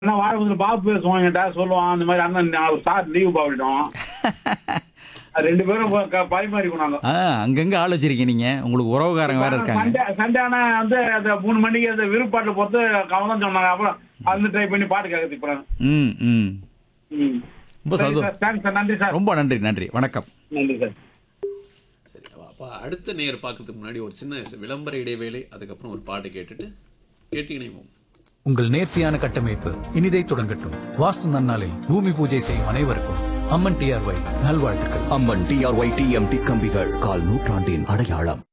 என்ன வாரத்தில் பாபு பேசுவான் என்கிட்ட சொல்லுவான் அந்த மாதிரி அண்ணன் நான் சார் லீவு பாவிட்டோம் ரெண்டு பேரும் ப- க- பரிமாறிக்கணும் நாங்க ஆ அங்கங்க ஆள் வச்சிருக்கீங்க நீங்க உங்களுக்கு உறவுக்காரங்க வேற இருக்காங்க சண்டே சண்டே ஆனா வந்து அந்த மூணு மணிக்கு அந்த விருப்பாட்டை பொறுத்து அவங்க தான் சொன்னாங்க அப்புறம் அது ட்ரை பண்ணி பாட்டு கேட்கறது இப்போ ம் ம் ம் ரொம்ப சரி சந்தோஷம் சார் தேங்க்ஸ் சார் நன்றி சார் ரொம்ப நன்றி நன்றி வணக்கம் நன்றி சார் சரி அப்போ அடுத்த நேர் பார்க்கறதுக்கு முன்னாடி ஒரு சின்ன விளம்பர இடைவேளை அதுக்கப்புறம் ஒரு பாட்டு கேட்டுட்டு கேட்டு இணைவோம் உங்கள் நேர்த்தியான கட்டமைப்பு இனிதை தொடங்கட்டும் வாஸ்து நன்னாளில் பூமி பூஜை செய்யும் அனைவருக்கும் அம்மன் டிஆர்ஒய் நல்வாழ்த்துக்கள் அம்மன் டிஆர்ஒய் டிஎம்டி கம்பிகள் கால் நூற்றாண்டின் அடையாளம்